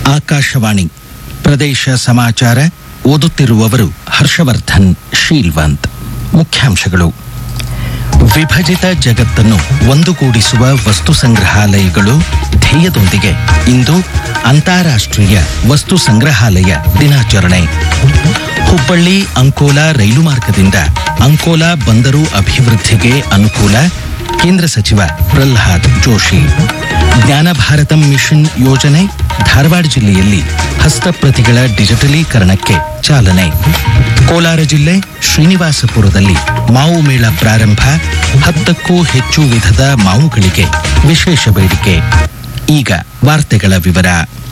ಆಕಾಶವಾಣಿ ಪ್ರದೇಶ ಸಮಾಚಾರ ಓದುತ್ತಿರುವವರು ಹರ್ಷವರ್ಧನ್ ಶೀಲ್ವಂತ್ ಮುಖ್ಯಾಂಶಗಳು ವಿಭಜಿತ ಜಗತ್ತನ್ನು ಒಂದುಗೂಡಿಸುವ ವಸ್ತು ಸಂಗ್ರಹಾಲಯಗಳು ಧ್ಯೇಯದೊಂದಿಗೆ ಇಂದು ಅಂತಾರಾಷ್ಟ್ರೀಯ ವಸ್ತು ಸಂಗ್ರಹಾಲಯ ದಿನಾಚರಣೆ ಹುಬ್ಬಳ್ಳಿ ಅಂಕೋಲಾ ರೈಲು ಮಾರ್ಗದಿಂದ ಅಂಕೋಲಾ ಬಂದರು ಅಭಿವೃದ್ಧಿಗೆ ಅನುಕೂಲ ಕೇಂದ್ರ ಸಚಿವ ಪ್ರಹ್ಲಾದ್ ಜೋಶಿ ಜ್ಞಾನ ಭಾರತಂ ಮಿಷನ್ ಯೋಜನೆ ಧಾರವಾಡ ಜಿಲ್ಲೆಯಲ್ಲಿ ಹಸ್ತಪ್ರತಿಗಳ ಡಿಜಿಟಲೀಕರಣಕ್ಕೆ ಚಾಲನೆ ಕೋಲಾರ ಜಿಲ್ಲೆ ಶ್ರೀನಿವಾಸಪುರದಲ್ಲಿ ಮಾವು ಮೇಳ ಪ್ರಾರಂಭ ಹತ್ತಕ್ಕೂ ಹೆಚ್ಚು ವಿಧದ ಮಾವುಗಳಿಗೆ ವಿಶೇಷ ಬೇಡಿಕೆ ಈಗ ವಾರ್ತೆಗಳ ವಿವರ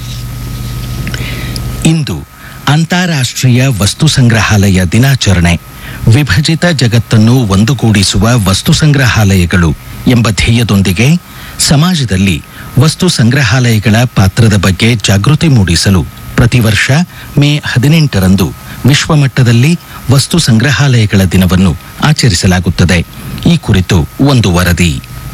ಇಂದು ಅಂತಾರಾಷ್ಟ್ರೀಯ ವಸ್ತು ಸಂಗ್ರಹಾಲಯ ದಿನಾಚರಣೆ ವಿಭಜಿತ ಜಗತ್ತನ್ನು ಒಂದುಗೂಡಿಸುವ ವಸ್ತು ಸಂಗ್ರಹಾಲಯಗಳು ಎಂಬ ಧ್ಯೇಯದೊಂದಿಗೆ ಸಮಾಜದಲ್ಲಿ ವಸ್ತು ಸಂಗ್ರಹಾಲಯಗಳ ಪಾತ್ರದ ಬಗ್ಗೆ ಜಾಗೃತಿ ಮೂಡಿಸಲು ಪ್ರತಿ ವರ್ಷ ಮೇ ಹದಿನೆಂಟರಂದು ವಿಶ್ವಮಟ್ಟದಲ್ಲಿ ವಸ್ತು ಸಂಗ್ರಹಾಲಯಗಳ ದಿನವನ್ನು ಆಚರಿಸಲಾಗುತ್ತದೆ ಈ ಕುರಿತು ಒಂದು ವರದಿ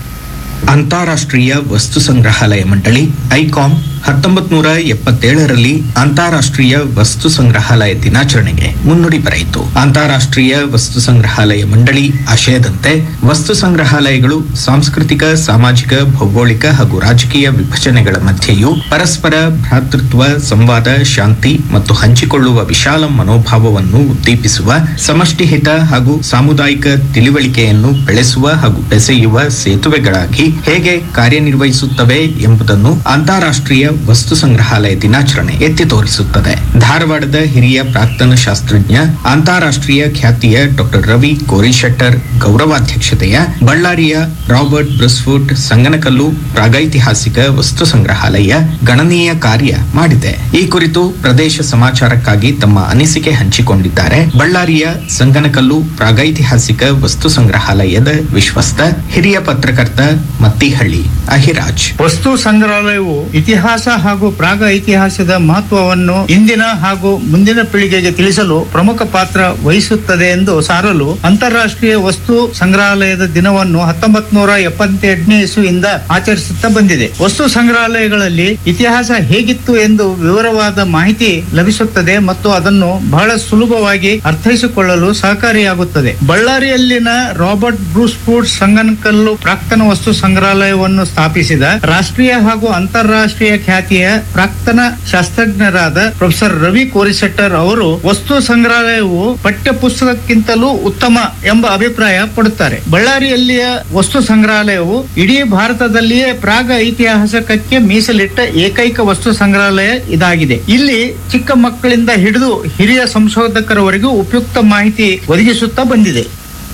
ಅಂತಾರಾಷ್ಟ್ರೀಯ ವಸ್ತು ಸಂಗ್ರಹಾಲಯ ಮಂಡಳಿ ಐಕಾಮ್ ಹತ್ತೊಂಬತ್ ನೂರ ಎಪ್ಪತ್ತೇಳರಲ್ಲಿ ಅಂತಾರಾಷ್ಟ್ರೀಯ ವಸ್ತು ಸಂಗ್ರಹಾಲಯ ದಿನಾಚರಣೆಗೆ ಮುನ್ನುಡಿ ಬರೆಯಿತು ಅಂತಾರಾಷ್ಟ್ರೀಯ ವಸ್ತು ಸಂಗ್ರಹಾಲಯ ಮಂಡಳಿ ಆಶಯದಂತೆ ವಸ್ತು ಸಂಗ್ರಹಾಲಯಗಳು ಸಾಂಸ್ಕೃತಿಕ ಸಾಮಾಜಿಕ ಭೌಗೋಳಿಕ ಹಾಗೂ ರಾಜಕೀಯ ವಿಭಜನೆಗಳ ಮಧ್ಯೆಯೂ ಪರಸ್ಪರ ಭ್ರಾತೃತ್ವ ಸಂವಾದ ಶಾಂತಿ ಮತ್ತು ಹಂಚಿಕೊಳ್ಳುವ ವಿಶಾಲ ಮನೋಭಾವವನ್ನು ಉದ್ದೀಪಿಸುವ ಸಮಷ್ಟಿ ಹಿತ ಹಾಗೂ ಸಾಮುದಾಯಿಕ ತಿಳಿವಳಿಕೆಯನ್ನು ಬೆಳೆಸುವ ಹಾಗೂ ಬೆಸೆಯುವ ಸೇತುವೆಗಳಾಗಿ ಹೇಗೆ ಕಾರ್ಯನಿರ್ವಹಿಸುತ್ತವೆ ಎಂಬುದನ್ನು ಅಂತಾರಾಷ್ಟ್ರೀಯ ವಸ್ತು ಸಂಗ್ರಹಾಲಯ ದಿನಾಚರಣೆ ಎತ್ತಿ ತೋರಿಸುತ್ತದೆ ಧಾರವಾಡದ ಹಿರಿಯ ಪ್ರಾಕ್ತನ ಶಾಸ್ತ್ರಜ್ಞ ಅಂತಾರಾಷ್ಟ್ರೀಯ ಖ್ಯಾತಿಯ ಡಾಕ್ಟರ್ ರವಿ ಕೋರಿಶೆಟ್ಟರ್ ಗೌರವಾಧ್ಯಕ್ಷತೆಯ ಬಳ್ಳಾರಿಯ ರಾಬರ್ಟ್ ಬ್ರಸ್ಫುಟ್ ಸಂಗನಕಲ್ಲು ಪ್ರಾಗೈತಿಹಾಸಿಕ ವಸ್ತು ಸಂಗ್ರಹಾಲಯ ಗಣನೀಯ ಕಾರ್ಯ ಮಾಡಿದೆ ಈ ಕುರಿತು ಪ್ರದೇಶ ಸಮಾಚಾರಕ್ಕಾಗಿ ತಮ್ಮ ಅನಿಸಿಕೆ ಹಂಚಿಕೊಂಡಿದ್ದಾರೆ ಬಳ್ಳಾರಿಯ ಸಂಗನಕಲ್ಲು ಪ್ರಾಗೈತಿಹಾಸಿಕ ವಸ್ತು ಸಂಗ್ರಹಾಲಯದ ವಿಶ್ವಸ್ತ ಹಿರಿಯ ಪತ್ರಕರ್ತ ಮತ್ತಿಹಳ್ಳಿ ಅಹಿರಾಜ್ ವಸ್ತು ಸಂಗ್ರಹಾಲಯವು ಇತಿಹಾಸ ಹಾಗೂ ಪ್ರಾಗ ಇತಿಹಾಸದ ಮಹತ್ವವನ್ನು ಇಂದಿನ ಹಾಗೂ ಮುಂದಿನ ಪೀಳಿಗೆಗೆ ತಿಳಿಸಲು ಪ್ರಮುಖ ಪಾತ್ರ ವಹಿಸುತ್ತದೆ ಎಂದು ಸಾರಲು ಅಂತಾರಾಷ್ಟ್ರೀಯ ವಸ್ತು ಸಂಗ್ರಹಾಲಯದ ದಿನವನ್ನು ಹತ್ತೊಂಬತ್ ನೂರ ಎಪ್ಪತ್ತೆಂಟನೇ ಇಸುವಿಂದ ಆಚರಿಸುತ್ತಾ ಬಂದಿದೆ ವಸ್ತು ಸಂಗ್ರಹಾಲಯಗಳಲ್ಲಿ ಇತಿಹಾಸ ಹೇಗಿತ್ತು ಎಂದು ವಿವರವಾದ ಮಾಹಿತಿ ಲಭಿಸುತ್ತದೆ ಮತ್ತು ಅದನ್ನು ಬಹಳ ಸುಲಭವಾಗಿ ಅರ್ಥೈಸಿಕೊಳ್ಳಲು ಸಹಕಾರಿಯಾಗುತ್ತದೆ ಬಳ್ಳಾರಿಯಲ್ಲಿನ ರಾಬರ್ಟ್ ಬ್ರೂಸ್ಫುಡ್ ಸಂಗನಕಲ್ಲು ಪ್ರಾಕ್ತನ ವಸ್ತು ಸಂಗ್ರಹಾಲಯವನ್ನು ಸ್ಥಾಪಿಸಿದ ರಾಷ್ಟ್ರೀಯ ಹಾಗೂ ಅಂತಾರಾಷ್ಟ್ರೀಯ ಖ್ಯಾತಿಯ ಪ್ರಾಕ್ತನ ಶಾಸ್ತ್ರಜ್ಞರಾದ ಪ್ರೊಫೆಸರ್ ರವಿ ಕೋರಿಸೆಟ್ಟರ್ ಅವರು ವಸ್ತು ಸಂಗ್ರಹಾಲಯವು ಪಠ್ಯ ಪುಸ್ತಕಕ್ಕಿಂತಲೂ ಉತ್ತಮ ಎಂಬ ಅಭಿಪ್ರಾಯ ಪಡುತ್ತಾರೆ ಬಳ್ಳಾರಿಯಲ್ಲಿಯ ವಸ್ತು ಸಂಗ್ರಹಾಲಯವು ಇಡೀ ಭಾರತದಲ್ಲಿಯೇ ಪ್ರಾಗ ಐತಿಹಾಸಿಕಕ್ಕೆ ಮೀಸಲಿಟ್ಟ ಏಕೈಕ ವಸ್ತು ಸಂಗ್ರಹಾಲಯ ಇದಾಗಿದೆ ಇಲ್ಲಿ ಚಿಕ್ಕ ಮಕ್ಕಳಿಂದ ಹಿಡಿದು ಹಿರಿಯ ಸಂಶೋಧಕರವರೆಗೂ ಉಪಯುಕ್ತ ಮಾಹಿತಿ ಒದಗಿಸುತ್ತಾ ಬಂದಿದೆ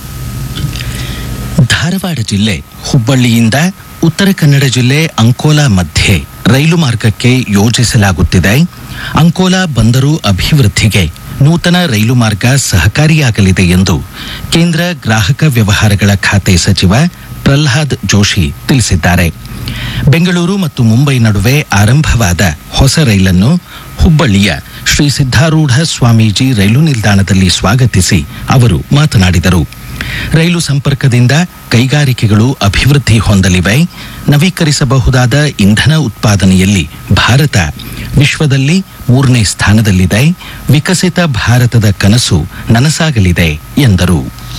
ಧಾರವಾಡ ಜಿಲ್ಲೆ ಹುಬ್ಬಳ್ಳಿಯಿಂದ ಉತ್ತರ ಕನ್ನಡ ಜಿಲ್ಲೆ ಅಂಕೋಲಾ ಮಧ್ಯೆ ರೈಲು ಮಾರ್ಗಕ್ಕೆ ಯೋಜಿಸಲಾಗುತ್ತಿದೆ ಅಂಕೋಲಾ ಬಂದರು ಅಭಿವೃದ್ಧಿಗೆ ನೂತನ ರೈಲು ಮಾರ್ಗ ಸಹಕಾರಿಯಾಗಲಿದೆ ಎಂದು ಕೇಂದ್ರ ಗ್ರಾಹಕ ವ್ಯವಹಾರಗಳ ಖಾತೆ ಸಚಿವ ಪ್ರಹ್ಲಾದ್ ಜೋಶಿ ತಿಳಿಸಿದ್ದಾರೆ ಬೆಂಗಳೂರು ಮತ್ತು ಮುಂಬೈ ನಡುವೆ ಆರಂಭವಾದ ಹೊಸ ರೈಲನ್ನು ಹುಬ್ಬಳ್ಳಿಯ ಶ್ರೀ ಸಿದ್ಧಾರೂಢ ಸ್ವಾಮೀಜಿ ರೈಲು ನಿಲ್ದಾಣದಲ್ಲಿ ಸ್ವಾಗತಿಸಿ ಅವರು ಮಾತನಾಡಿದರು ರೈಲು ಸಂಪರ್ಕದಿಂದ ಕೈಗಾರಿಕೆಗಳು ಅಭಿವೃದ್ಧಿ ಹೊಂದಲಿವೆ ನವೀಕರಿಸಬಹುದಾದ ಇಂಧನ ಉತ್ಪಾದನೆಯಲ್ಲಿ ಭಾರತ ವಿಶ್ವದಲ್ಲಿ ಮೂರನೇ ಸ್ಥಾನದಲ್ಲಿದೆ ವಿಕಸಿತ ಭಾರತದ ಕನಸು ನನಸಾಗಲಿದೆ ಎಂದರು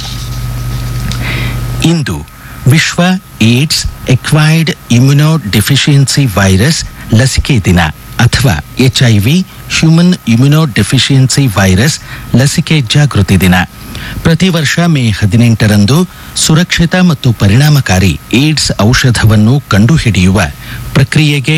ಇಂದು ವಿಶ್ವ AIDS acquired immuno deficiency virus ಲಸಿಕೆ ದಿನ ಅಥವಾ HIV human immuno deficiency virus ಲಸಿಕೆ ಜಾಗೃತಿ ದಿನ ಪ್ರತಿ ವರ್ಷ ಮೇ ಹದಿನೆಂಟರಂದು ಸುರಕ್ಷಿತ ಮತ್ತು ಪರಿಣಾಮಕಾರಿ ಏಡ್ಸ್ ಔಷಧವನ್ನು ಕಂಡುಹಿಡಿಯುವ ಪ್ರಕ್ರಿಯೆಗೆ